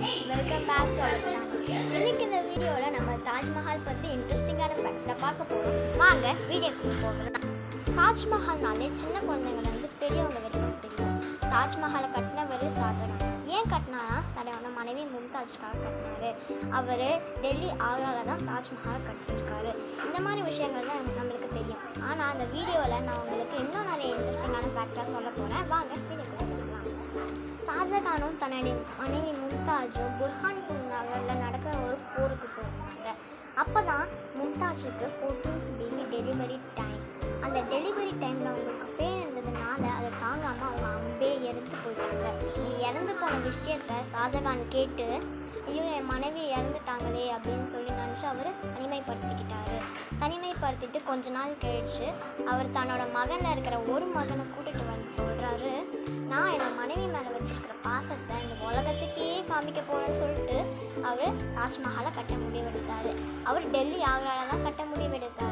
welcome back to our channel இன்னைக்கு இந்த வீடியோவில் நம்ம தாஜ்மஹால் பற்றி இன்ட்ரெஸ்டிங்கான ஃபேக்ட்ஸில் பார்க்க போகிறோம் வாங்க வீடியோக்கு போகலாம் தாஜ்மஹால்னாலே சின்ன குழந்தைங்கலேருந்து பெரியவங்க வரைக்கும் தெரியும் தாஜ்மஹாலை கட்டினவர் ஷாஜகான் ஏன் கட்டினாரா தன்னோட மனைவி மும்தாஜ்காக கட்டினாரு அவர் டெல்லி ஆக்ராவில் தான் தாஜ்மஹால் கட்டியிருக்காரு இந்த மாதிரி விஷயங்கள் தான் நம்மளுக்கு தெரியும் ஆனால் அந்த வீடியோவில் நான் உங்களுக்கு இன்னும் நிறைய இன்ட்ரெஸ்டிங்கான ஃபேக்டாக சொல்ல போகிறேன் வாங்க வீடியோக்குள்ள போகலாம் ஷாஜகானும் தன்னுடைய மனைவி மும்தாஜும் புர்ஹான்பூர் நகரில் நடக்கிற ஒரு போருக்கு போயிருந்தாங்க அப்போ தான் மும்தாஜுக்கு ஃபோர்டீன்த் பேபி டெலிவரி டைம் அந்த டெலிவரி டைமில் அவங்களுக்கு பெயின் இருந்ததுனால அதை தாங்காமல் அவங்க அம்பே இறந்து போயிட்டாங்க இந்த இறந்து போன விஷயத்த ஷாஜகான் கேட்டு ஐயோ என் மனைவி இறந்துட்டாங்களே அப்படின்னு சொல்லி நினச்சி அவர் தனிமைப்படுத்திக்கிட்டாரு தனிமைப்படுத்திட்டு கொஞ்ச நாள் கழிச்சு அவர் தன்னோட மகனில் இருக்கிற ஒரு மகனை கூட்டிட்டு வந்து சொல்கிறாரு நான் என்னோட மனைவி மேலே வச்சிருக்கிற பாசத்தை இந்த உலகத்துக்கே காமிக்க போகிறேன்னு சொல்லிட்டு அவர் தாஜ்மஹாலை கட்ட முடிவெடுத்தார் அவர் டெல்லி ஆக்ரால தான் கட்ட முடிவெடுத்தார்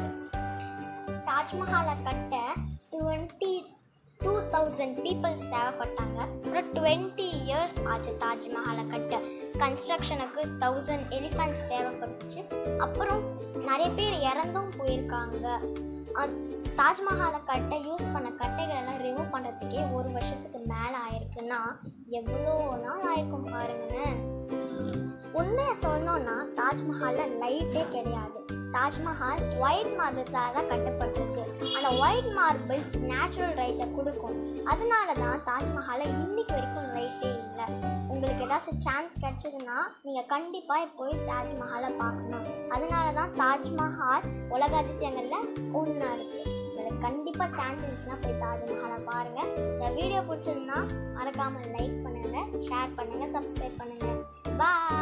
தாஜ்மஹாலை கட்ட டுவெண்ட்டி டூ தௌசண்ட் பீப்புள்ஸ் தேவைப்பட்டாங்க அப்புறம் டுவெண்ட்டி இயர்ஸ் ஆச்சு தாஜ்மஹாலை கட்ட கன்ஸ்ட்ரக்ஷனுக்கு தௌசண்ட் எலிஃபண்ட்ஸ் தேவைப்பட்டுச்சு அப்புறம் நிறைய பேர் இறந்தும் போயிருக்காங்க அஹ் தாஜ்மஹாலை கட்ட யூஸ் பண்ண கட்டைகள் எல்லாம் ரிமூவ் பண்ணுறதுக்கே ஒரு வருஷத்துக்கு மேலே ஆயிருக்குன்னா எவ்வளோ நாள் ஆயிருக்கும் பாருங்களேன் உண்மையை சொல்லணும்னா தாஜ்மஹாலில் லைட்டே கிடையாது தாஜ்மஹால் ஒயிட் மார்பிள்ஸால் தான் கட்டப்பட்டிருக்கு அந்த ஒயிட் மார்பிள்ஸ் நேச்சுரல் லைட்டை கொடுக்கும் அதனால தான் தாஜ்மஹாலில் இன்னைக்கு வரைக்கும் லைட்டே இல்லை உங்களுக்கு ஏதாச்சும் சான்ஸ் கிடச்சதுன்னா நீங்கள் கண்டிப்பாக போய் தாஜ்மஹாலை பார்க்கணும் அதனால தான் தாஜ்மஹால் உலக அதிசயங்களில் ஒன்றா இருக்குது உங்களுக்கு கண்டிப்பாக சான்ஸ் இருந்துச்சுன்னா போய் தாஜ்மஹாலை பாருங்கள் இந்த வீடியோ பிடிச்சிருந்தா மறக்காமல் லைக் பண்ணுங்கள் ஷேர் பண்ணுங்கள் சப்ஸ்கிரைப் பண்ணுங்கள் பாய்